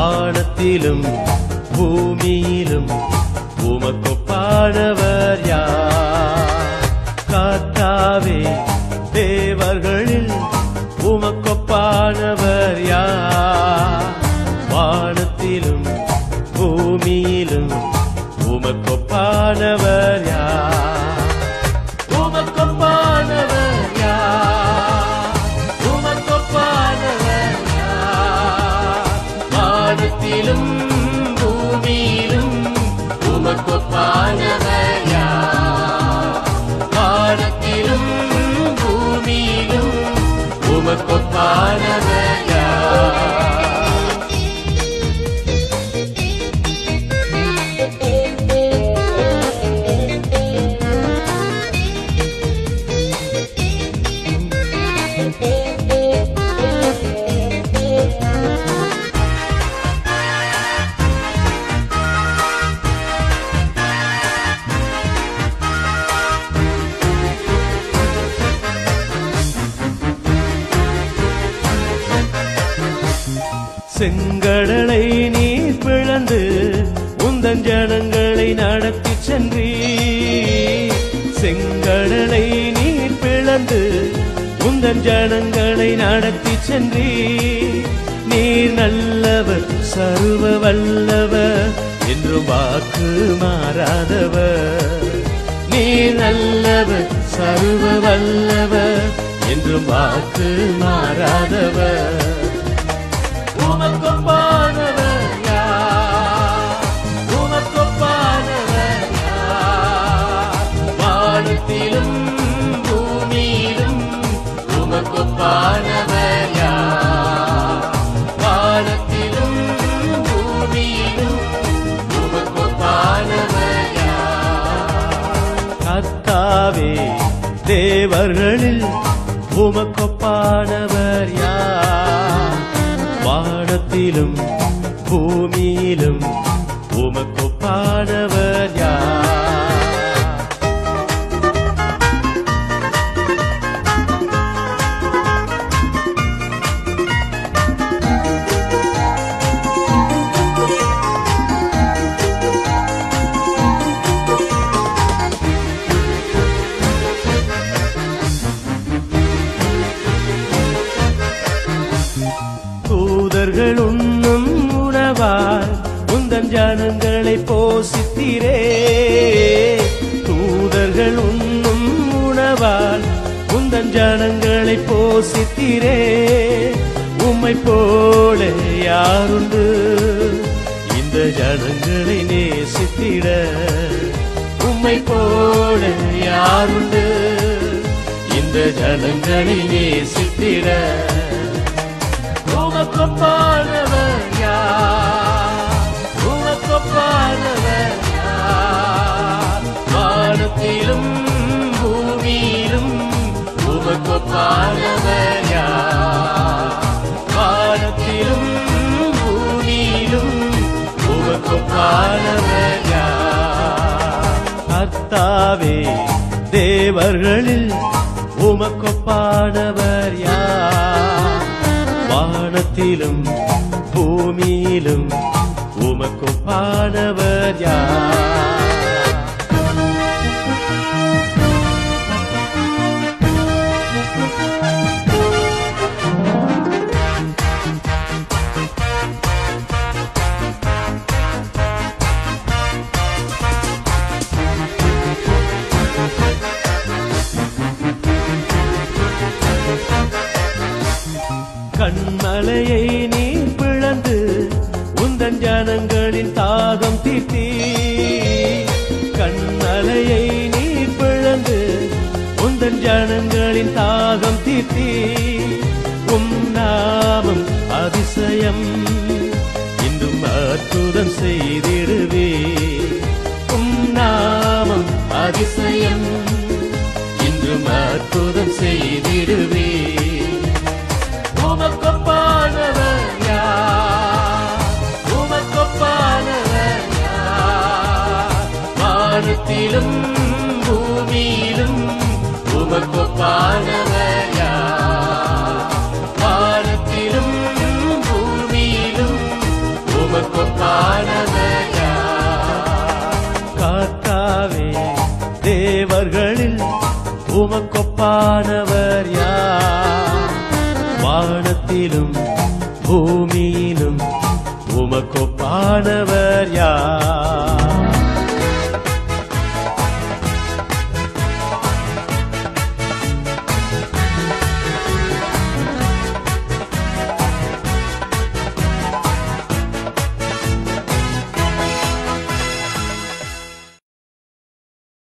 வானத்திலும் பூமியிலும் உமக்கொப்பானவர் யார் கர்த்தாவே தேவர்களில் உமக்கொப்பானவர் யார் வானத்திலும் பூமியிலும் உமக்கொப்பானவர் யார் உமக்கொப்பானவர் யார் உமக்கொப்பானவர் யார் வானத்திலும் பூமியிலும் உமக்கொப்பானவர் யார் வானத்திலும் பூமியிலும் உமக்கொப்பானவர் யார் செங்கடலை நீர் பிளந்து உந்தன் ஜனங்களை நடத்தி சென்றீ செங்கடலை நீர் பிளந்து உந்தன் ஜனங்களை நடத்தி சென்றீ நீர் நல்லவர் சர்வ வல்லவர் என்று வாக்கு மாறாதவர் நீர் நல்லவர் சர்வ வல்லவர் என்றும் வாக்கு மாறாதவர் உமக்கொப்பானவர் யார்? உமக்கொப்பானவர் யார்? வானத்திலும் பூமியிலும் உமக்கொப்பானவர் யார்? வானத்திலும் பூமியிலும் உமக்கொப்பானவர் யார்? கர்த்தாவே தேவர்களில் உமக்கொப்பானவர் யார் வானத்திலும் பூமியிலும் உமக்கொப்பானவர் யார் தூதர்கள் உண்ணும் உணவால் உந்தன் ஜனங்களை போசித்தீரே தூதர்கள் உண்ணும் உணவால் உந்தன் ஜனங்களை போசித்தீரே உம்மை போல யாருண்டு இந்த ஜனங்களை நேசித்திட உம்மை போல யாருண்டு இந்த ஜனங்களை நேசித்திட உமக்கொப்பானவர் யார்? உமக்கொப்பானவர் யார்? வானத்திலும் பூமியிலும் உமக்கொப்பானவர் யார்? வானத்திலும் பூமியிலும் உமக்கொப்பானவர் யார்? கர்த்தாவே தேவர்களில் உமக்கொப்பானவர் யார் வானத்திலும் பூமியிலும் உமக்கொப்பானவர் யார் கண்மலையை நீ பிளந்து உந்தன் ஜனங்களின் தாகம் தீர்த்தி கண்மலையை நீ பிளந்து உந்தன் ஜனங்களின் தாகம் தீர்த்தி உம் நாமம் அதிசயம் இன்றும் அற்புதம் செய்திடுவே உம் நாமம் அதிசயம் இன்றும் அற்புதம் செய்திடுவே உமக்கொப்பானவர் யார்? உமக்கொப்பானவர் யார்? வானத்திலும் பூமியிலும் உமக்கொப்பானவர் யார்? வானத்திலும் பூமியிலும் உமக்கொப்பானவர் யார் வானத்திலும் பூமியிலும் உமக்கொப்பானவர் யார்